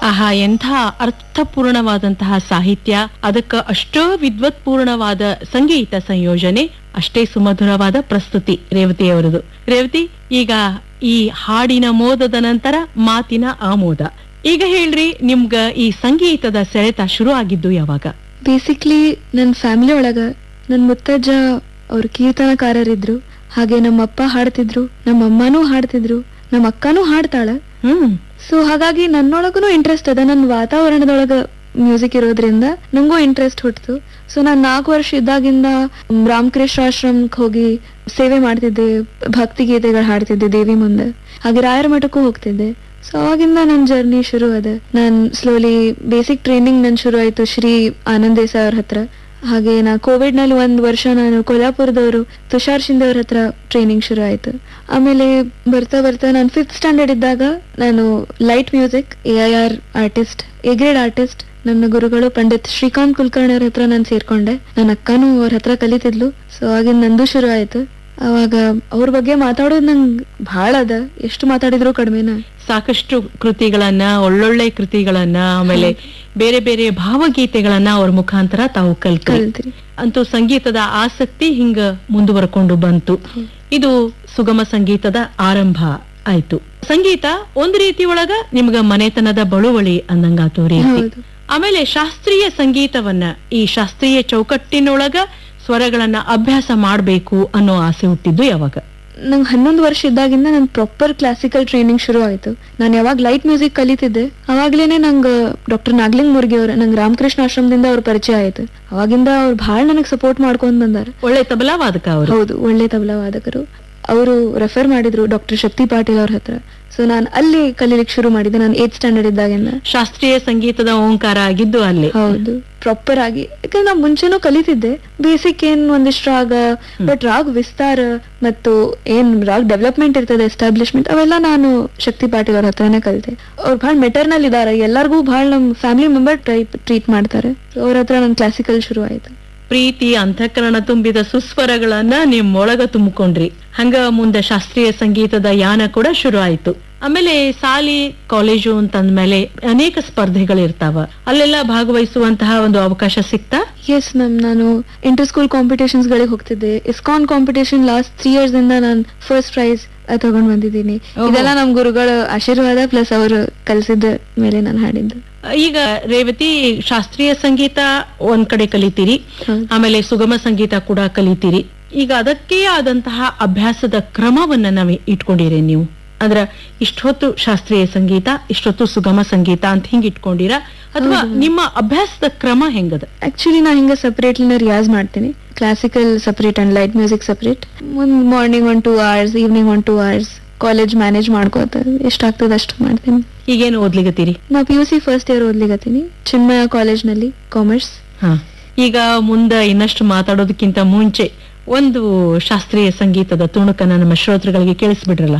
ಆಹಾ ಎಂಥ ಅರ್ಥಪೂರ್ಣವಾದಂತಹ ಸಾಹಿತ್ಯ ಅದಕ್ಕ ಅಷ್ಟೋ ವಿದ್ವತ್ಪೂರ್ಣವಾದ ಸಂಗೀತ ಸಂಯೋಜನೆ ಅಷ್ಟೇ ಸುಮಧುರವಾದ ಪ್ರಸ್ತುತಿ ರೇವತಿಯವರದು ರೇವತಿ ಈಗ ಈ ಹಾಡಿನ ಮೋದದ ನಂತರ ಮಾತಿನ ಆಮೋದ ಈಗ ಹೇಳ್ರಿ ನಿಮ್ಗ ಈ ಸಂಗೀತದ ಸೆಳೆತ ಶುರು ಆಗಿದ್ದು ಯಾವಾಗ ಬೇಸಿಕ್ಲಿ ನನ್ನ ಫ್ಯಾಮಿಲಿ ಒಳಗ ನನ್ನ ಮುತ್ತಜ್ಜ ಅವ್ರು ಕೀರ್ತನಕಾರರಿದ್ರು ಹಾಗೆ ನಮ್ಮಪ್ಪ ಹಾಡ್ತಿದ್ರು ನಮ್ಮ ಅಮ್ಮನೂ ಹಾಡ್ತಿದ್ರು ನಮ್ಮ ಅಕ್ಕನೂ ಹಾಡ್ತಾಳ ಹ್ಮ್ ಸೊ ಹಾಗಾಗಿ ನನ್ನೊಳಗೂ ಇಂಟ್ರೆಸ್ಟ್ ಅದ ನನ್ನ ವಾತಾವರಣದೊಳಗ ಮ್ಯೂಸಿಕ್ ಇರೋದ್ರಿಂದ ನಂಗೂ ಇಂಟ್ರೆಸ್ಟ್ ಹುಟ್ಟಿತು ಸೊ ನಾನು ನಾಲ್ಕು ವರ್ಷ ಇದ್ದಾಗಿಂದ ಮ್, ರಾಮಕೃಷ್ಣ ಆಶ್ರಮಕ್ಕೆ ಹೋಗಿ ಸೇವೆ ಮಾಡ್ತಿದ್ದೆ ಭಕ್ತಿ ಗೀತೆಗಳು ಹಾಡ್ತಿದ್ದೆ ದೇವಿ ಮುಂದೆ ಹಾಗೆ ರಾಯರ ಮಠಕ್ಕೂ ಹೋಗ್ತಿದ್ದೆ ಸೊ ಅವಾಗಿಂದ ನನ್ನ ಜರ್ನಿ ಶುರು ಅದ ನಾನು ಸ್ಲೋಲಿ ಬೇಸಿಕ್ ಟ್ರೈನಿಂಗ್ ನನ್ ಶುರು ಆಯ್ತು ಶ್ರೀ ಆನಂದ್ ದೇಸಾಯಿ ಅವ್ರ ಹತ್ರ ಹಾಗೆ ನಾ ಕೋವಿಡ್ ನಲ್ಲಿ ಒಂದ್ ವರ್ಷ ನಾನು ಕೊಲ್ಹಾಪುರದವರು ತುಷಾರ್ ಶಿಂದೆ ಅವ್ರ ಹತ್ರ ಟ್ರೈನಿಂಗ್ ಶುರು ಆಯ್ತು ಆಮೇಲೆ ಬರ್ತಾ ಬರ್ತಾ ನಾನು ಫಿಫ್ತ್ ಸ್ಟ್ಯಾಂಡರ್ಡ್ ಇದ್ದಾಗ ನಾನು light music A I R artist A grade artist ನನ್ನ ಗುರುಗಳು ಪಂಡಿತ್ ಶ್ರೀಕಾಂತ್ ಕುಲಕರ್ಣಿ ಅವ್ರ ಹತ್ರ ನಾನು ಸೇರ್ಕೊಂಡೆ ನನ್ನ ಅಕ್ಕನೂ ಅವ್ರ ಹತ್ರ ಕಲಿತಿದ್ಲು ಸೊ ಆಗಿನ ನಂದು ಶುರು ಆಯ್ತು ಅವಾಗ ಅವ್ರ ಬಗ್ಗೆ ಮಾತಾಡೋದು ನಂಗೆ ಭಾಳ ಅದ ಎಷ್ಟು ಮಾತಾಡಿದ್ರು ಕಡಿಮೆನ ಸಾಕಷ್ಟು ಕೃತಿಗಳನ್ನ ಒಳ್ಳೊಳ್ಳೆ ಕೃತಿಗಳನ್ನ ಆಮೇಲೆ ಬೇರೆ ಬೇರೆ ಭಾವಗೀತೆಗಳನ್ನ ಅವ್ರ ಮುಖಾಂತರ ತಾವು ಕಲ್ತ್ರಿ ಕಲ್ತ್ರಿ ಅಂತೂ ಸಂಗೀತದ ಆಸಕ್ತಿ ಹಿಂಗ ಮುಂದುವರ್ಕೊಂಡು ಬಂತು ಇದು ಸುಗಮ ಸಂಗೀತದ ಆರಂಭ ಆಯ್ತು ಸಂಗೀತ ಒಂದ್ ರೀತಿ ಒಳಗ ನಿಮ್ಗ ಮನೆತನದ ಬಳುವಳಿ ಅಂದಂಗಾತು ರೀತಿ ಹೌದು ಆಮೇಲೆ ಶಾಸ್ತ್ರೀಯ ಸಂಗೀತವನ್ನ ಈ ಶಾಸ್ತ್ರೀಯ ಚೌಕಟ್ಟಿನೊಳಗ ಸ್ವರಗಳನ್ನ ಅಭ್ಯಾಸ ಮಾಡ್ಬೇಕು ಅನ್ನೋ ಆಸೆ ಹುಟ್ಟಿದ್ದು ಯಾವಾಗ ನಂಗೆ ಹನ್ನೊಂದು ವರ್ಷ ಇದ್ದಾಗಿಂದ ನನ್ ಪ್ರಾಪರ್ ಕ್ಲಾಸಿಕಲ್ ಟ್ರೈನಿಂಗ್ ಶುರು ಆಯ್ತು ನಾನು ಯಾವಾಗ ಲೈಟ್ ಮ್ಯೂಸಿಕ್ ಕಲಿತಿದ್ದೆ ಅವಾಗ್ಲೇನೆ ನಂಗೆ ಡಾಕ್ಟರ್ ನಾಗ್ಲಿಂಗ್ ಮುರ್ಗಿ ಅವ್ರ ನಂಗೆ ರಾಮಕೃಷ್ಣ ಆಶ್ರಮದಿಂದ ಅವ್ರ ಪರಿಚಯ ಆಯ್ತು ಅವಾಗಿಂದ ಅವ್ರು ಭಾಳ ನನಗೆ ಸಪೋರ್ಟ್ ಮಾಡ್ಕೊಂಡ್ ಬಂದಾರ ಒಳ್ಳೆ ತಬಲಾ ವಾದಕ ಅವರು ಹೌದು ಒಳ್ಳೆ ತಬಲಾ ವಾದಕರು ಅವರು ರೆಫರ್ ಮಾಡಿದ್ರು ಡಾಕ್ಟರ್ ಶಕ್ತಿ ಪಾಟೀಲ್ ಅವ್ರ ಹತ್ರ ಸೊ ನಾನು ಅಲ್ಲಿ ಕಲೀಲಿಕ್ಕೆ ಶುರು ಮಾಡಿದ್ದೆ ನಾನು ಏತ್ ಸ್ಟ್ಯಾಂಡರ್ಡ್ ಇದ್ದಾಗಿಂದ ಶಾಸ್ತ್ರೀಯ ಸಂಗೀತದ ಓಂಕಾರ ಆಗಿದ್ದು ಅಲ್ಲಿ ಹೌದು ಪ್ರಾಪರ್ ಆಗಿ ಯಾಕಂದ್ರೆ ನಾ ಮುಂಚೆನೂ ಕಲಿತಿದ್ದೆ ಬೇಸಿಕ್ ಏನ್ ಒಂದಿಷ್ಟು ರಾಗ ಬಟ್ ರಾಗ್ ವಿಸ್ತಾರ ಮತ್ತು ಏನ್ ರಾಗ್ ಡೆವಲಪ್ಮೆಂಟ್ ಇರ್ತದೆ ಎಸ್ಟಾಬ್ಲಿಷ್ಮೆಂಟ್ ಅವೆಲ್ಲ ನಾನು ಶಕ್ತಿ ಪಾಟೀಲ್ ಅವ್ರ ಹತ್ರನೇ ಕಲಿತೆ ಅವ್ರು ಭಾಳ ಮೆಟರ್ನಲ್ ಇದಾರೆ ಎಲ್ಲರಿಗೂ ಭಾಳ ನಮ್ ಫ್ಯಾಮಿಲಿ ಮೆಂಬರ್ ಟೈಪ್ ಟ್ರೀಟ್ ಮಾಡ್ತಾರೆ ಅವ್ರ ಹತ್ರ ನನ್ ಕ್ಲಾಸಿಕಲ್ ಶುರು ಆಯ್ತು ಪ್ರೀತಿ ಅಂತಃಕರಣ ತುಂಬಿದ ಸುಸ್ವರಗಳನ್ನ ನಿಮ್ಮೊಳಗ ತುಂಬಿಕೊಂಡ್ರಿ ಹಂಗ ಮುಂದೆ ಶಾಸ್ತ್ರೀಯ ಸಂಗೀತದ ಯಾನ ಕೂಡ ಶುರು ಆಯ್ತು ಆಮೇಲೆ ಸಾಲಿ ಕಾಲೇಜು ಅಂತಂದ್ಮೇಲೆ ಅನೇಕ ಸ್ಪರ್ಧೆಗಳಿರ್ತಾವ ಅಲ್ಲೆಲ್ಲ ಭಾಗವಹಿಸುವಂತಹ ಒಂದು ಅವಕಾಶ ಸಿಕ್ತಾ ಎಸ್ ಮ್ಯಾಮ್ ನಾನು ಇಂಟರ್ ಸ್ಕೂಲ್ ಕಾಂಪಿಟೇಷನ್ಸ್ ಗಳಿಗೆ ಹೋಗ್ತಿದ್ದೆ ISKCON competition last three years ಇಂದ ನಾನು ಫಸ್ಟ್ ಪ್ರೈಸ್ ತಗೊಂಡ್ ಬಂದಿದ್ದೀನಿ ಓಹೋ. ಇದೆಲ್ಲ ನಮ್ ಗುರುಗಳ ಆಶೀರ್ವಾದ ಪ್ಲಸ್ ಅವರು ಕಲಿಸಿದ ಮೇಲೆ ನಾನು ಹಾಡಿದ್ದು ಈಗ ರೇವತಿ ಶಾಸ್ತ್ರೀಯ ಸಂಗೀತ ಒಂದ್ ಕಡೆ ಕಲಿತೀರಿ ಹೌದು. ಆಮೇಲೆ ಸುಗಮ ಸಂಗೀತ ಕೂಡ ಕಲಿತೀರಿ ಈಗ ಅದಕ್ಕೆ ಆದಂತಹ ಅಭ್ಯಾಸದ ಕ್ರಮವನ್ನ ನಾವು ಇಟ್ಕೊಂಡಿರಿ ನೀವು ಅಂದ್ರ ಇಷ್ಟೊತ್ತು ಶಾಸ್ತ್ರೀಯ ಸಂಗೀತ ಇಷ್ಟೊತ್ತು ಸುಗಮ ಸಂಗೀತ ಅಂತ ಹಿಂಗ್ ಇಟ್ಕೊಂಡಿರಾ ಅಥವಾ ನಿಮ್ಮ ಅಭ್ಯಾಸದ ಕ್ರಮ ಹೆಂಗದ ಆಕ್ಚುಲಿ ನಾ ಹಿಂಗ ಸಪರೇಟ್ಲಿ ನಾ ರಿಯಾಜ್ ಮಾಡ್ತೀನಿ classical separate and light music separate ಒಂದ್ morning one two hours evening one two hours college manage ಮಾಡ್ಕೋತ ಎಷ್ಟಾಗ್ತದೆ ಅಷ್ಟು ಮಾಡ್ತೀನಿ ಈಗೇನು ಓದ್ಲಿಗತ್ತೀರಿ ನಾ P U C first year ಓದ್ಲಿಗತ್ತೀನಿ ಚಿನ್ಮಯ ಕಾಲೇಜ್ನಲ್ಲಿ ಕಾಮರ್ಸ್ ಹ ಈಗ ಮುಂದೆ ಇನ್ನಷ್ಟು ಮಾತಾಡೋದಕ್ಕಿಂತ ಮುಂಚೆ ಒಂದು ಶಾಸ್ತ್ರೀಯ ಸಂಗೀತದ ತುಣುಕನ್ನ ನಮ್ಮ ಶ್ರೋತೃಗಳಿಗೆ ಕೇಳಿಸ್ಬಿಡ್ರಲ್ಲ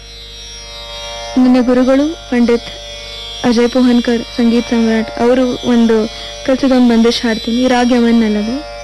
ನನ್ನ ಗುರುಗಳು ಪಂಡಿತ್ ಅಜಯ್ ಪೋಹನ್ಕರ್ ಸಂಗೀತ್ ಸಮ್ರಾಟ್ ಅವರು ಒಂದು ಕಲ್ಸಿದ ಒಂದು ಬಂದಿಶ್ ಹಾಡ್ತೀನಿ ರಾಗ್ ಯಮನ್ ಅಲ್ಲದು